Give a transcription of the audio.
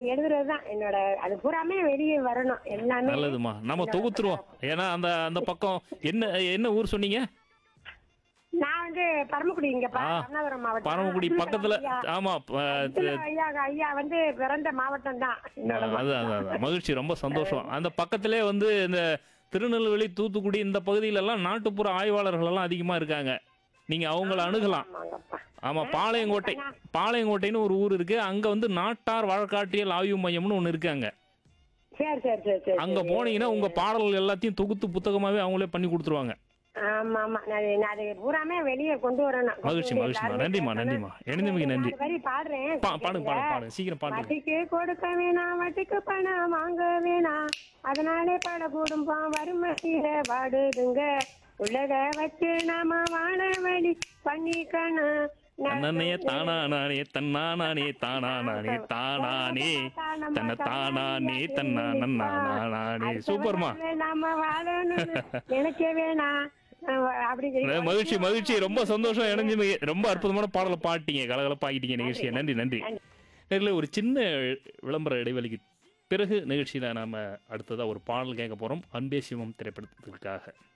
எழுதுறதுதான் என்னோட அது பூராமே வெளியே வரணும் எல்லாமே நல்லதுமா நம்ம தொகுத்துருவோம் ஏன்னா அந்த அந்த பக்கம் என்ன என்ன ஊர் சொன்னீங்க நான் வந்து பரமக்குடி இங்க ப- ஆ, ராமநாதபுரம் மாவட்டம் பரமக்குடி பக்கத்துல ஐயா. ஆமா ப- இதுல ஐயா ஐயா வந்து பிறந்த மாவட்டம் தான் என்னோட அது அது அது. மகிழ்ச்சி ரொம்ப சந்தோஷம் அந்த பக்கத்திலே வந்து இந்த திருநெல்வேலி தூத்துக்குடி இந்த பகுதியில எல்லாம் நாட்டுப்புற ஆய்வாளர்கள் எல்லாம் அதிகமா இருக்காங்க நீங்க அவங்கள அணுகலாம் ஆமாங்கப்பா. ஆமா பாளையங்கோட்டை பாளையங்கோட்டைன்னு ஒரு ஊர் இருக்கு அங்க வந்து நாட்டார் வழக்காட்டியல் ஆய்வு மையம்னு ஒண்ணு இருக்கு அங்க சரி சரி சரி சரி அங்க போனீங்கன்னா உங்க பாடல்கள் எல்லாத்தையும் தொகுத்து புத்தகமாவே அவங்களே பண்ணி கொடுத்துருவாங்க ஆமா ஆமா நான் அது- நான் அது பூராமே வெளியே கொண்டு வரணும் மகிழ்ச்சி மகிழ்ச்சிமா நன்றிமா நன்றிமா இணைந்தமைக்கு நன்றி நாலு வரி பாடுறேன் பா- பாடுங்க பாடுங்க பாடுங்க சீக்கிரம் பாடுங்க வட்டிக்கு கொடுக்க வேணாம் வட்டிக்கு பணம் வாங்க வேணாம் அதனாலே பல குடும்பம் வறுமையில வாடுதுங்க உள்ளத வச்சு நாம வாழ வழி பண்ணிக்கணும் தன்னே தானா நானே தன்னா நானே தானா நானே தானானே தன்னை தானானே தன்னா நன்னா நானே சூப்பர்மா நாம வாழணும் நினைக்க வேணாம் அஹ் அப்படி அஹ் மகிழ்ச்சி மகிழ்ச்சி ரொம்ப சந்தோஷம் இணைஞ்சு ரொம்ப அற்புதமான பாடலை பாட்டீங்க கலகலப்பாக்கிட்டீங்க நிகழ்ச்சியை நன்றி நன்றி நேரில் ஒரு சின்ன விளம்பர இடைவெளிக்கு பிறகு நிகழ்ச்சியில் நாம அடுத்ததா ஒரு பாடல் கேட்க போறோம் அன்பே சிவம் திரைப்படத்திற்காக